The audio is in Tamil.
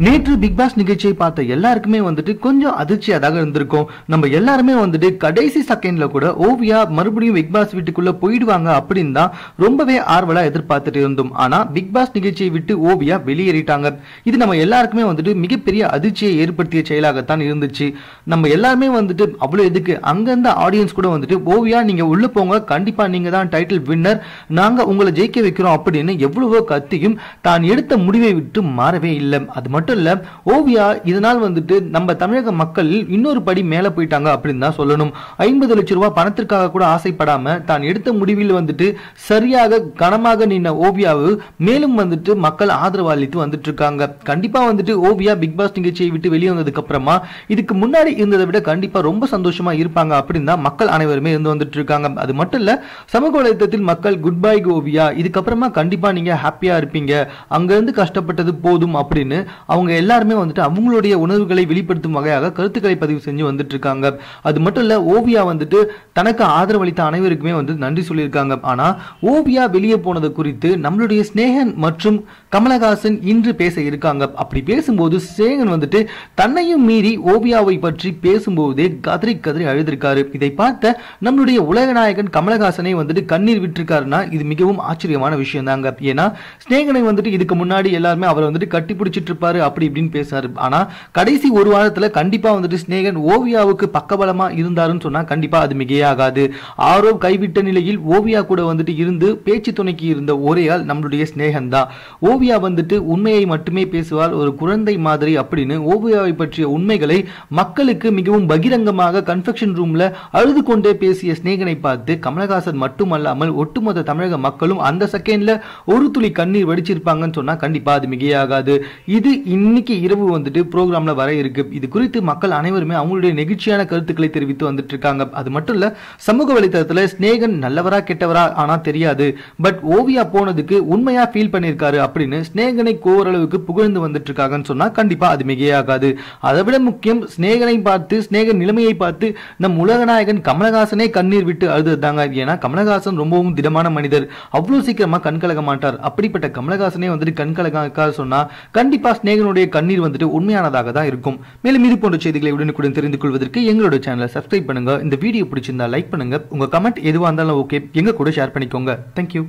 நேற்று பிக் பாஸ் நிகழ்ச்சியை பார்த்த எல்லாருக்குமே வந்துட்டு கொஞ்சம் அதிர்ச்சியாக இருந்திருக்கும் நம்ம எல்லாருமே வந்துட்டு கடைசி செகண்ட்ல கூட ஓவியா மறுபடியும் பிக் பாஸ் வீட்டுக்குள்ள போயிடுவாங்க அப்படின்னு தான் ரொம்பவே ஆர்வலா எதிர்பார்த்துட்டு இருந்தோம் ஆனா பிக் பாஸ் நிகழ்ச்சியை விட்டு ஓவியா வெளியேறிட்டாங்க இது நம்ம எல்லாருக்குமே வந்துட்டு மிகப்பெரிய அதிர்ச்சியை ஏற்படுத்திய செயலாகத்தான் இருந்துச்சு நம்ம எல்லாருமே வந்துட்டு அவ்வளவு எதுக்கு அங்கிருந்த ஆடியன்ஸ் கூட வந்துட்டு ஓவியா நீங்க உள்ள போங்க கண்டிப்பா நீங்க தான் டைட்டில் வின்னர் நாங்க உங்களை ஜெயிக்க வைக்கிறோம் அப்படின்னு எவ்வளவோ கத்தியும் தான் எடுத்த முடிவை விட்டு மாறவே இல்லை அது மட்டும் இல்ல ஓவியா இதனால் வந்துட்டு நம்ம தமிழக மக்கள் இன்னொரு படி மேல போயிட்டாங்க அப்படின்னு தான் சொல்லணும் ஐம்பது லட்சம் ரூபாய் பணத்திற்காக கூட ஆசைப்படாம தான் எடுத்த முடிவில் வந்துட்டு சரியாக கனமாக நின்ன ஓவியாவு மேலும் வந்துட்டு மக்கள் ஆதரவு அளித்து வந்துட்டு இருக்காங்க கண்டிப்பா வந்துட்டு ஓவியா பிக் பாஸ் நிகழ்ச்சியை விட்டு வெளியே வந்ததுக்கு அப்புறமா இதுக்கு முன்னாடி இருந்ததை விட கண்டிப்பா ரொம்ப சந்தோஷமா இருப்பாங்க அப்படின்னு தான் மக்கள் அனைவருமே இருந்து வந்துட்டு இருக்காங்க அது மட்டும் இல்ல சமூக வலைத்தளத்தில் மக்கள் குட் பை ஓவியா இதுக்கப்புறமா கண்டிப்பா நீங்க ஹாப்பியா இருப்பீங்க அங்க இருந்து கஷ்டப்பட்டது போதும் அப்படின்னு அவங்க எல்லாருமே வந்துட்டு அவங்களுடைய உணர்வுகளை வெளிப்படுத்தும் வகையாக கருத்துக்களை பதிவு செஞ்சு வந்துட்டு இருக்காங்க அது மட்டும் இல்ல ஓவியா வந்துட்டு தனக்கு ஆதரவளித்த அனைவருக்குமே வந்து நன்றி சொல்லியிருக்காங்க ஆனா ஓவியா வெளியே போனது குறித்து நம்மளுடைய ஸ்னேகன் மற்றும் கமலஹாசன் இன்று பேச இருக்காங்க அப்படி பேசும்போது ஸ்னேகன் வந்துட்டு தன்னையும் மீறி ஓவியாவை பற்றி பேசும்போதே கதறி கதறி அழுதிருக்காரு இதை பார்த்த நம்மளுடைய உலகநாயகன் கமலஹாசனை வந்துட்டு கண்ணீர் விட்டிருக்காருன்னா இது மிகவும் ஆச்சரியமான விஷயம் தாங்க ஏன்னா ஸ்னேகனை வந்துட்டு இதுக்கு முன்னாடி எல்லாருமே அவரை வந்துட்டு கட்டி பிடிச்சிட்டு இருப்பாரு அப்படி இப்படின்னு பேசாரு ஆனா கடைசி ஒரு வாரத்துல கண்டிப்பா வந்துட்டு ஸ்னேகன் ஓவியாவுக்கு பக்கபலமா இருந்தாருன்னு சொன்னா கண்டிப்பா அது மிகையாகாது ஆரோ கைவிட்ட நிலையில் ஓவியா கூட வந்துட்டு இருந்து பேச்சு துணைக்கு இருந்த ஒரே ஆள் நம்மளுடைய ஸ்னேகன் தான் ஓவியா வந்துட்டு உண்மையை மட்டுமே பேசுவார் ஒரு குழந்தை மாதிரி அப்படின்னு ஓவியாவை பற்றிய உண்மைகளை மக்களுக்கு மிகவும் பகிரங்கமாக கன்ஃபெக்ஷன் ரூம்ல அழுது கொண்டே பேசிய ஸ்னேகனை பார்த்து கமலஹாசன் மட்டுமல்லாமல் ஒட்டுமொத்த தமிழக மக்களும் அந்த செகண்ட்ல ஒரு துளி கண்ணீர் வடிச்சிருப்பாங்கன்னு சொன்னா கண்டிப்பா அது மிகையாகாது இது இன்னைக்கு இரவு வந்துட்டு ப்ரோக்ராம்ல வர இருக்கு இது குறித்து மக்கள் அனைவருமே அவங்களுடைய நெகிழ்ச்சியான கருத்துக்களை தெரிவித்து வந்துட்டு இருக்காங்க அது மட்டும் இல்ல சமூக வலைத்தளத்துல ஸ்னேகன் நல்லவரா கெட்டவரா ஆனா தெரியாது பட் ஓவியா போனதுக்கு உண்மையா ஃபீல் பண்ணிருக்காரு அப்படின்னு ஸ்னேகனை கோரளவுக்கு புகழ்ந்து வந்துட்டு இருக்காங்கன்னு சொன்னா கண்டிப்பா அது மிகையாகாது அதை விட முக்கியம் ஸ்னேகனை பார்த்து ஸ்னேகன் நிலைமையை பார்த்து நம் உலகநாயகன் கமலஹாசனே கண்ணீர் விட்டு அழுதுதாங்க ஏன்னா கமலஹாசன் ரொம்பவும் திடமான மனிதர் அவ்வளவு சீக்கிரமா கண்கலக மாட்டார் அப்படிப்பட்ட கமலஹாசனே வந்துட்டு கண்கலக சொன்னா கண்டிப்பா ஸ்னேகனுடைய கண்ணீர் வந்துட்டு உண்மையானதாக தான் இருக்கும் மேலும் இது போன்ற செய்திகளை உடனுக்குடன் தெரிந்து கொள்வதற்கு எங்களோட சேனலை சப்ஸ்கிரைப் பண்ணுங்க இந்த வீடியோ பிடிச்சிருந்தா லைக் பண்ணுங்க உங்க கமெண்ட் எதுவா இருந்தாலும் ஓகே எங்க கூட ஷேர் பண்ணிக்கோங்க தேங்க்யூ